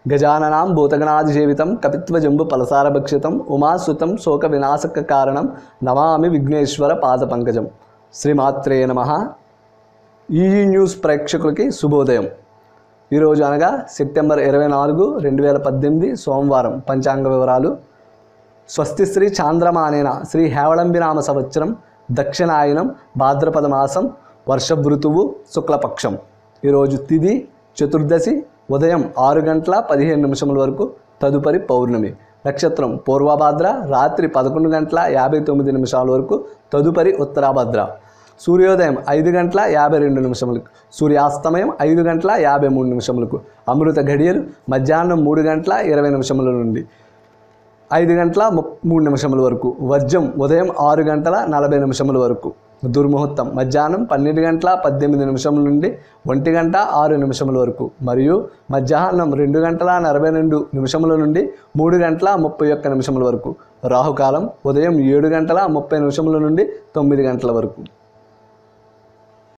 గజాననాం భూతగణాదిసేవితం కపిత్వజంబు పలసారభక్షితం ఉమాసుతం శోక వినాశక కారణం నమామి విఘ్నేశ్వర పాద పంకజం శ్రీమాత్రే నమ ఈజీ న్యూస్ ప్రేక్షకులకి శుభోదయం ఈరోజు అనగా సెప్టెంబర్ ఇరవై నాలుగు రెండు వేల పద్దెనిమిది సోమవారం పంచాంగ వివరాలు స్వస్తి శ్రీ చాంద్రమానేన శ్రీ హేవళంబినామ సంవత్సరం దక్షిణాయనం భాద్రపద మాసం వర్షభ ఋతువు శుక్లపక్షం ఈరోజు తిది చతుర్దశి ఉదయం ఆరు గంటల పదిహేను నిమిషముల వరకు తదుపరి పౌర్ణమి నక్షత్రం పూర్వభాద్ర రాత్రి పదకొండు గంటల యాభై తొమ్మిది నిమిషాల వరకు తదుపరి ఉత్తరాభద్ర సూర్యోదయం ఐదు గంటల యాభై రెండు నిమిషములకు సూర్యాస్తమయం ఐదు గంటల యాభై మూడు నిమిషములకు అమృత ఘడియలు మధ్యాహ్నం మూడు గంటల ఇరవై నిమిషముల నుండి ఐదు గంటల ము మూడు నిమిషముల వరకు వర్జం ఉదయం ఆరు గంటల నలభై నిమిషముల వరకు దుర్ముహూర్తం మధ్యాహ్నం పన్నెండు గంటల పద్దెనిమిది నిమిషముల నుండి ఒంటి గంట ఆరు నిమిషముల వరకు మరియు మధ్యాహ్నం రెండు గంటల నలభై రెండు నిమిషముల నుండి మూడు గంటల ముప్పై ఒక్క నిమిషముల వరకు రాహుకాలం ఉదయం ఏడు గంటల ముప్పై నిమిషముల నుండి తొమ్మిది గంటల వరకు